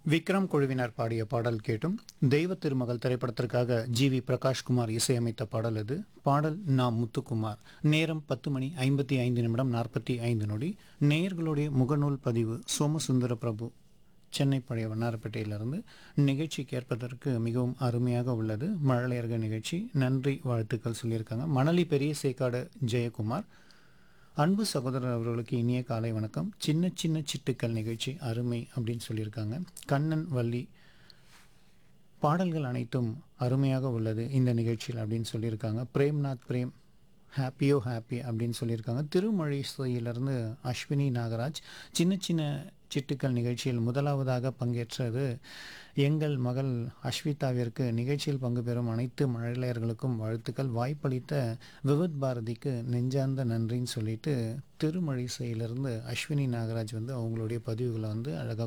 விக்ரம் குழுவினர் பாடிய பாடல் கேட்டும் தெய்வ திருமகள் திரைப்படத்திற்காக ஜி வி பிரகாஷ்குமார் இசையமைத்த பாடல் இது பாடல் நாம் முத்துக்குமார் நேரம் பத்து மணி ஐம்பத்தி ஐந்து நிமிடம் நாற்பத்தி ஐந்து நொடி நேயர்களுடைய முகநூல் பதிவு சோமசுந்தர பிரபு சென்னை பழைய வண்ணாரப்பேட்டையிலிருந்து நிகழ்ச்சி கேட்பதற்கு மிகவும் அருமையாக உள்ளது மழலையர்கள் நிகழ்ச்சி நன்றி வாழ்த்துக்கள் சொல்லியிருக்காங்க மணலி பெரிய சேக்காடு ஜெயக்குமார் அன்பு சகோதரர் அவர்களுக்கு இனிய காலை வணக்கம் சின்ன சின்ன சிட்டுக்கள் நிகழ்ச்சி அருமை அப்படின்னு சொல்லியிருக்காங்க கண்ணன் வள்ளி பாடல்கள் அனைத்தும் அருமையாக உள்ளது இந்த நிகழ்ச்சியில் அப்படின்னு சொல்லியிருக்காங்க பிரேம்நாத் பிரேம் ஹாப்பியோ ஹாப்பி அப்படின்னு சொல்லியிருக்காங்க திருமழிசையிலிருந்து அஸ்வினி நாகராஜ் சின்ன சின்ன சிட்டுக்கள் நிகழ்ச்சியில் முதலாவதாக பங்கேற்றது எங்கள் மகள் அஸ்விதாவிற்கு நிகழ்ச்சியில் பங்கு பெறும் அனைத்து மழலையர்களுக்கும் வாழ்த்துக்கள் வாய்ப்பளித்த விவித் பாரதிக்கு நெஞ்சார்ந்த நன்றின்னு சொல்லிட்டு திருமழிசையிலிருந்து அஸ்வினி நாகராஜ் வந்து அவங்களுடைய பதிவுகளை வந்து அழகாக